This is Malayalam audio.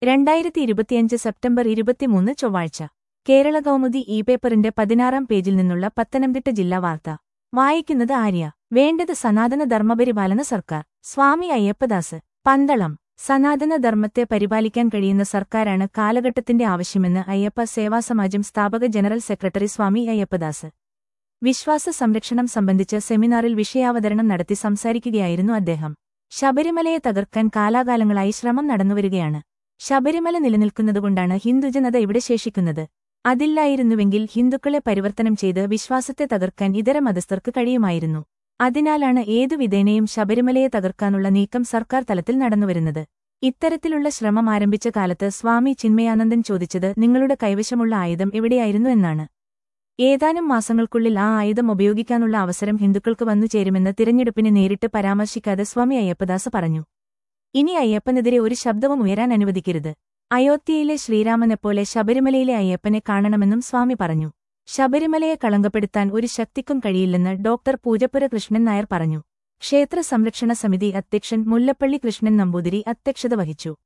രണ്ടായിരത്തി ഇരുപത്തിയഞ്ച് സെപ്റ്റംബർ ഇരുപത്തിമൂന്ന് ചൊവ്വാഴ്ച കേരള കൗമുദി ഇ പേപ്പറിന്റെ പതിനാറാം പേജിൽ നിന്നുള്ള പത്തനംതിട്ട ജില്ലാ വാർത്ത വായിക്കുന്നത് ആര്യ വേണ്ടത് സനാതന ധർമ്മപരിപാലന സർക്കാർ സ്വാമി അയ്യപ്പദാസ് പന്തളം സനാതന ധർമ്മത്തെ പരിപാലിക്കാൻ കഴിയുന്ന സർക്കാരാണ് കാലഘട്ടത്തിന്റെ ആവശ്യമെന്ന് അയ്യപ്പ സേവാസമാജം സ്ഥാപക ജനറൽ സെക്രട്ടറി സ്വാമി അയ്യപ്പദാസ് വിശ്വാസ സംരക്ഷണം സംബന്ധിച്ച സെമിനാറിൽ വിഷയാവതരണം നടത്തി സംസാരിക്കുകയായിരുന്നു അദ്ദേഹം ശബരിമലയെ തകർക്കാൻ കാലാകാലങ്ങളായി ശ്രമം നടന്നുവരികയാണ് ശബരിമല നിലനിൽക്കുന്നതുകൊണ്ടാണ് ഹിന്ദുജനത ഇവിടെ ശേഷിക്കുന്നത് അതില്ലായിരുന്നുവെങ്കിൽ ഹിന്ദുക്കളെ പരിവർത്തനം ചെയ്ത് വിശ്വാസത്തെ തകർക്കാൻ ഇതര മതസ്ഥർക്ക് കഴിയുമായിരുന്നു അതിനാലാണ് ഏതു വിധേനയും ശബരിമലയെ തകർക്കാനുള്ള നീക്കം സർക്കാർ തലത്തിൽ നടന്നുവരുന്നത് ഇത്തരത്തിലുള്ള ശ്രമം ആരംഭിച്ച കാലത്ത് സ്വാമി ചിന്മയാനന്ദൻ ചോദിച്ചത് നിങ്ങളുടെ കൈവശമുള്ള ആയുധം എവിടെയായിരുന്നു എന്നാണ് ഏതാനും മാസങ്ങൾക്കുള്ളിൽ ആ ആയുധം ഉപയോഗിക്കാനുള്ള അവസരം ഹിന്ദുക്കൾക്ക് വന്നു ചേരുമെന്ന് തിരഞ്ഞെടുപ്പിനെ നേരിട്ട് പരാമർശിക്കാതെ സ്വാമി അയ്യപ്പദാസ് പറഞ്ഞു ഇനി അയ്യപ്പനെതിരെ ഒരു ശബ്ദവും ഉയരാൻ അനുവദിക്കരുത് അയോധ്യയിലെ ശ്രീരാമനെപ്പോലെ ശബരിമലയിലെ അയ്യപ്പനെ കാണണമെന്നും സ്വാമി പറഞ്ഞു ശബരിമലയെ കളങ്കപ്പെടുത്താൻ ഒരു ശക്തിക്കും കഴിയില്ലെന്ന് ഡോക്ടർ പൂജപ്പുര കൃഷ്ണൻ നായർ പറഞ്ഞു ക്ഷേത്ര സംരക്ഷണ സമിതി അധ്യക്ഷൻ മുല്ലപ്പള്ളി കൃഷ്ണൻ നമ്പൂതിരി അധ്യക്ഷത വഹിച്ചു